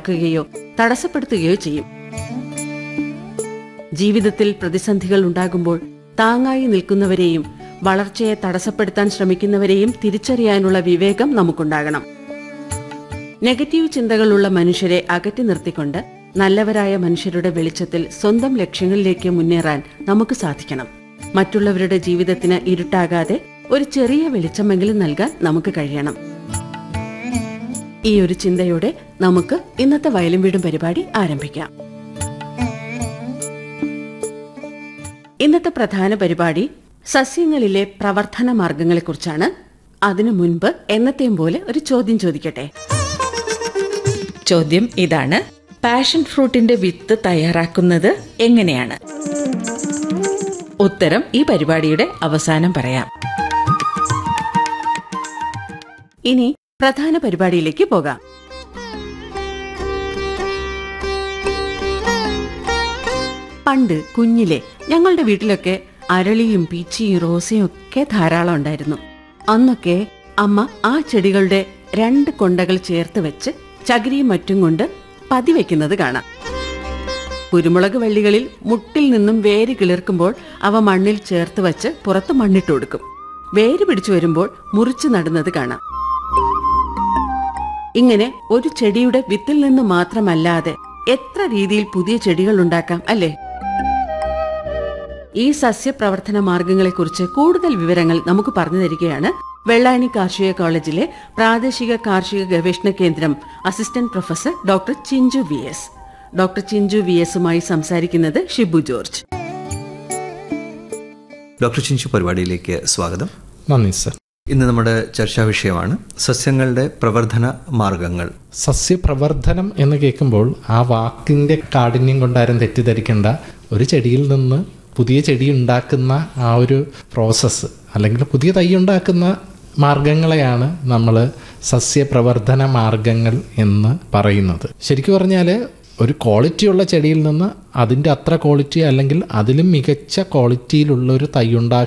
മുടക്കുകയോ തടസ്സപ്പെടുത്തുകയോ ചെയ്യും ജീവിതത്തിൽ പ്രതിസന്ധികൾ ഉണ്ടാകുമ്പോൾ താങ്ങായി നിൽക്കുന്നവരെയും വളർച്ചയെ തടസ്സപ്പെടുത്താൻ ശ്രമിക്കുന്നവരെയും തിരിച്ചറിയാനുള്ള വിവേകം നമുക്കുണ്ടാകണം നെഗറ്റീവ് ചിന്തകളുള്ള മനുഷ്യരെ അകറ്റി നിർത്തിക്കൊണ്ട് നല്ലവരായ മനുഷ്യരുടെ വെളിച്ചത്തിൽ സ്വന്തം ലക്ഷ്യങ്ങളിലേക്ക് മുന്നേറാൻ നമുക്ക് സാധിക്കണം മറ്റുള്ളവരുടെ ജീവിതത്തിന് ഇരുട്ടാകാതെ ഒരു ചെറിയ വെളിച്ചമെങ്കിലും നൽകാൻ നമുക്ക് കഴിയണം ഈ ഒരു ചിന്തയോടെ നമുക്ക് ഇന്നത്തെ വയലും വീടും പരിപാടി ആരംഭിക്കാം ഇന്നത്തെ പ്രധാന പരിപാടി സസ്യങ്ങളിലെ പ്രവർത്തന മാർഗങ്ങളെക്കുറിച്ചാണ് അതിനു മുൻപ് എന്നത്തെയും പോലെ ഒരു ചോദ്യം ചോദിക്കട്ടെ ചോദ്യം ഇതാണ് പാഷൻ ഫ്രൂട്ടിന്റെ വിത്ത് തയ്യാറാക്കുന്നത് എങ്ങനെയാണ് ഉത്തരം ഈ പരിപാടിയുടെ അവസാനം പറയാം ഇനി പ്രധാന പരിപാടിയിലേക്ക് പോകാം പണ്ട് കുഞ്ഞിലെ ഞങ്ങളുടെ വീട്ടിലൊക്കെ അരളിയും പീച്ചിയും റോസയും ഒക്കെ ധാരാളം ഉണ്ടായിരുന്നു അന്നൊക്കെ അമ്മ ആ ചെടികളുടെ രണ്ട് കൊണ്ടകൾ ചേർത്ത് വെച്ച് ചകിരിയും മറ്റും കൊണ്ട് പതിവെക്കുന്നത് കാണാം കുരുമുളക് വള്ളികളിൽ മുട്ടിൽ നിന്നും വേര് കിളിർക്കുമ്പോൾ അവ മണ്ണിൽ ചേർത്ത് വച്ച് പുറത്ത് മണ്ണിട്ട് കൊടുക്കും വേര് പിടിച്ചു വരുമ്പോൾ മുറിച്ചു നടുന്നത് കാണാം ഇങ്ങനെ ഒരു ചെടിയുടെ വിത്തിൽ നിന്ന് മാത്രമല്ലാതെ എത്ര രീതിയിൽ പുതിയ ചെടികൾ ഉണ്ടാക്കാം അല്ലേ ഈ സസ്യപ്രവർത്തന മാർഗങ്ങളെക്കുറിച്ച് കൂടുതൽ വിവരങ്ങൾ നമുക്ക് പറഞ്ഞു തരികയാണ് വെള്ളായണി കാർഷിക കോളേജിലെ പ്രാദേശിക കാർഷിക ഗവേഷണ കേന്ദ്രം assistant professor doctor Chinchu V S doctor Chinchu V എസുമായി സംസാരിക്കുന്നത് ഷിബു ജോർജ് ഡോക്ടർ ചിഞ്ചു പരിപാടിയിലേക്ക് സ്വാഗതം നന്ദി സർ ഇന്ന് നമ്മുടെ ചർച്ചാ വിഷയമാണ് സസ്യങ്ങളുടെ പ്രവർത്തന മാർഗങ്ങൾ സസ്യപ്രവർത്തനം എന്ന് കേൾക്കുമ്പോൾ ആ വാക്കിൻ്റെ കാഠിന്യം കൊണ്ടാരും തെറ്റിദ്ധരിക്കേണ്ട ഒരു ചെടിയിൽ നിന്ന് പുതിയ ചെടി ഉണ്ടാക്കുന്ന ആ ഒരു പ്രോസസ്സ് അല്ലെങ്കിൽ പുതിയ തൈ ഉണ്ടാക്കുന്ന മാർഗങ്ങളെയാണ് നമ്മൾ സസ്യപ്രവർത്തന മാർഗങ്ങൾ എന്ന് പറയുന്നത് ശരിക്കും പറഞ്ഞാൽ ഒരു ക്വാളിറ്റിയുള്ള ചെടിയിൽ നിന്ന് അതിൻ്റെ അത്ര ക്വാളിറ്റി അല്ലെങ്കിൽ അതിലും മികച്ച ക്വാളിറ്റിയിലുള്ള ഒരു തൈ ഉണ്ടാക്കുക